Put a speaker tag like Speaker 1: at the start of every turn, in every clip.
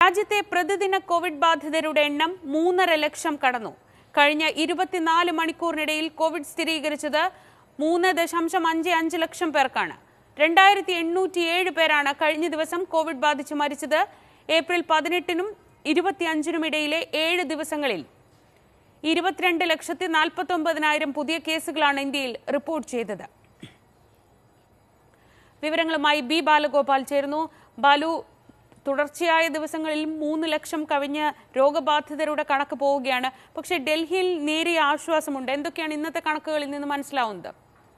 Speaker 1: രാജ്യത്തെ പ്രതിദിന കോവിഡ് ബാധിതരുടെ എണ്ണം മൂന്നര ലക്ഷം കടന്നു കഴിഞ്ഞ ഇരുപത്തിനാല് മണിക്കൂറിനിടയിൽ കോവിഡ് സ്ഥിരീകരിച്ചത് മൂന്ന് ദശാംശം അഞ്ച് അഞ്ച് ലക്ഷം പേർക്കാണ് രണ്ടായിരത്തി എണ്ണൂറ്റിയേഴ് പേരാണ് കഴിഞ്ഞ ദിവസം കോവിഡ് ബാധിച്ച് മരിച്ചത് ഏപ്രിൽ പതിനെട്ടിനും ഇരുപത്തിയഞ്ചിനും ഇടയിലെ ഏഴ് ദിവസങ്ങളിൽ ഇരുപത്തിരണ്ട് ലക്ഷത്തി നാൽപ്പത്തി ഒമ്പതിനായിരം പുതിയ കേസുകളാണ് ഇന്ത്യയിൽ റിപ്പോർട്ട് ചെയ്തത് വിവരങ്ങളുമായി ബി ബാലഗോപാൽ ചേരുന്നു ബാലു തുടർച്ചയായ ദിവസങ്ങളിൽ മൂന്ന് ലക്ഷം കവിഞ്ഞ് രോഗബാധിതരുടെ കണക്ക് പോവുകയാണ് പക്ഷേ ഡൽഹിയിൽ നേരിയ ആശ്വാസമുണ്ട് എന്തൊക്കെയാണ് ഇന്നത്തെ കണക്കുകളിൽ നിന്ന് മനസ്സിലാവുന്നത്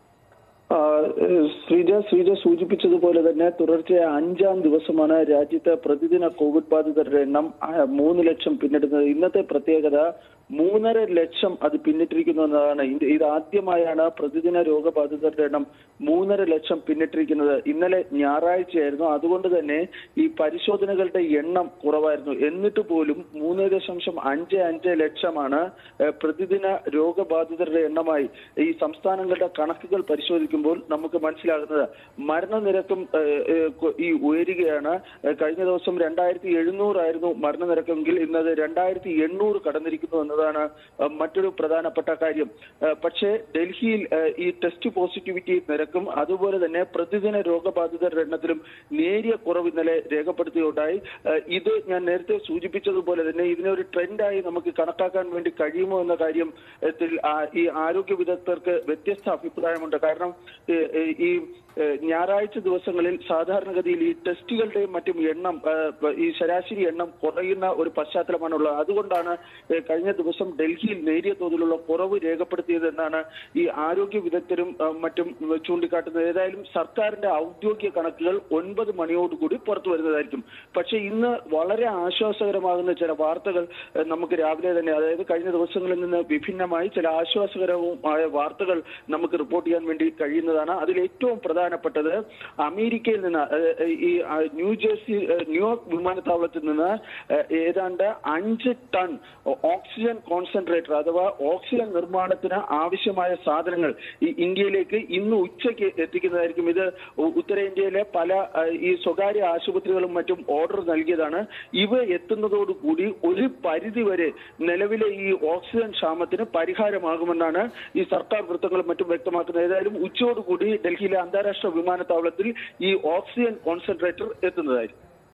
Speaker 2: ആ, ഏഹ് ശ്രീജ ശ്രീജ സൂചിപ്പിച്ചതുപോലെ തന്നെ തുടർച്ചയായ അഞ്ചാം ദിവസമാണ് രാജ്യത്തെ പ്രതിദിന കോവിഡ് ബാധിതരുടെ എണ്ണം ആ, മൂന്ന് ലക്ഷം പിന്നിടുന്നത് ഇന്നത്തെ പ്രത്യേകത മൂന്നര ലക്ഷം അത് പിന്നിട്ടിരിക്കുന്നു എന്നതാണ് ഇത് ഇത് ആദ്യമായാണ് പ്രതിദിന രോഗബാധിതരുടെ എണ്ണം മൂന്നര ലക്ഷം പിന്നിട്ടിരിക്കുന്നത് ഇന്നലെ ഞായറാഴ്ചയായിരുന്നു അതുകൊണ്ട് തന്നെ ഈ പരിശോധനകളുടെ എണ്ണം കുറവായിരുന്നു എന്നിട്ട് പോലും മൂന്ന് ദശാംശം അഞ്ച് അഞ്ച് ലക്ഷമാണ് ഏഹ്, പ്രതിദിന രോഗബാധിതരുടെ എണ്ണമായി ഈ സംസ്ഥാനങ്ങളുടെ കണക്കുകൾ പരിശോധിക്കുമ്പോൾ നമുക്ക് മനസ്സിലാകുന്നത് മരണനിരക്കും ഏഹ്, ഏഹ്, കൊ- ഈ ഉയരുകയാണ് ഏഹ്, കഴിഞ്ഞ ദിവസം രണ്ടായിരത്തി എഴുന്നൂറായിരുന്നു മരണനിരക്കെങ്കിൽ ഇന്നത് രണ്ടായിരത്തി എണ്ണൂറ് കടന്നിരിക്കുന്നു എന്നതാണ് ഏഹ്, മറ്റൊരു പ്രധാനപ്പെട്ട കാര്യം ഏഹ്, പക്ഷേ ഡൽഹിയിൽ ഏഹ്, ഈ ടെസ്റ്റ് പോസിറ്റിവിറ്റി നിരക്കും അതുപോലെ തന്നെ പ്രതിദിന രോഗബാധിതരുടെ എണ്ണത്തിലും നേരിയ കുറവ് ഇന്നലെ രേഖപ്പെടുത്തുകയുണ്ടായി ഏഹ്, ഇത് ഞാൻ നേരത്തെ സൂചിപ്പിച്ചതുപോലെ തന്നെ ഇതിനൊരു ട്രെൻഡായി നമുക്ക് കണക്കാക്കാൻ വേണ്ടി കഴിയുമോ എന്ന കാര്യം ത്തിൽ ആ- ഈ ആരോഗ്യ വിദഗ്ധർക്ക് വ്യത്യസ്ത അഭിപ്രായമുണ്ട് കാരണം ഏഹ്, ഏഹ്, ഈ ഏഹ്, ഞായറാഴ്ച ദിവസങ്ങളിൽ സാധാരണഗതിയിൽ ഈ ടെസ്റ്റുകളുടെയും മറ്റും എണ്ണം ഏഹ്, ഈ ശരാശരി എണ്ണം കുറയുന്ന ഒരു പശ്ചാത്തലമാണുള്ളത് അതുകൊണ്ടാണ് ഏഹ്, കഴിഞ്ഞ ദിവസം ഡൽഹിയിൽ നേരിയ തോതിലുള്ള കുറവ് രേഖപ്പെടുത്തിയതെന്നാണ് ഈ ആരോഗ്യ വിദഗ്ധരും ഏഹ്, മറ്റും ചൂണ്ടിക്കാട്ടുന്നത് ഏതായാലും സർക്കാരിന്റെ ഔദ്യോഗിക കണക്കുകൾ ഒൻപത് മണിയോടുകൂടി പുറത്തു വരുന്നതായിരിക്കും പക്ഷേ ഇന്ന് വളരെ ആശ്വാസകരമാകുന്ന ചില വാർത്തകൾ ഏഹ്, നമുക്ക് രാവിലെ തന്നെ അതായത് കഴിഞ്ഞ ദിവസങ്ങളിൽ നിന്ന് വിഭിന്നമായി ചില ആശ്വാസകരവുമായ വാർത്തകൾ നമുക്ക് റിപ്പോർട്ട് ചെയ്യാൻ വേണ്ടി കഴിയുന്നതാണ് അതിൽ ഏറ്റവും പ്രധാനപ്പെട്ടത് അമേരിക്കയിൽ നിന്ന് ഏഹ്, ഈ ആ, ന്യൂജേഴ്സി ഏഹ്, ന്യൂയോർക്ക് വിമാനത്താവളത്തിൽ നിന്ന് ഏഹ്, ഏതാണ്ട് അഞ്ച് ടൺ ഓക്സിജൻ കോൺസെൻട്രേറ്റർ അഥവാ ഓക്സിജൻ നിർമ്മാണത്തിന് ആവശ്യമായ സാധനങ്ങൾ ഈ ഇന്ത്യയിലേക്ക് ഇന്ന് ഉച്ചയ്ക്ക് എത്തിക്കുന്നതായിരിക്കും ഇത് ഉ- ഉത്തരേന്ത്യയിലെ പല ആ, ഈ സ്വകാര്യ ആശുപത്രികളും മറ്റും ഓർഡർ നൽകിയതാണ് ഇവ എത്തുന്നതോടുകൂടി ഒരു പരിധി വരെ നിലവിലെ ഈ ഓക്സിജൻ ക്ഷാമത്തിന് പരിഹാരമാകുമെന്നാണ് ഈ സർക്കാർ വൃത്തങ്ങളും മറ്റും വ്യക്തമാക്കുന്നത് ഏതായാലും ഉച്ചയോടുകൂടി ഡൽഹിയിലെ അന്താരാഷ്ട്ര വിമാനത്താവളത്തിൽ ഈ ഓക്സിജൻ കോൺസെൻട്രേറ്റർ എത്തുന്നതായിരിക്കും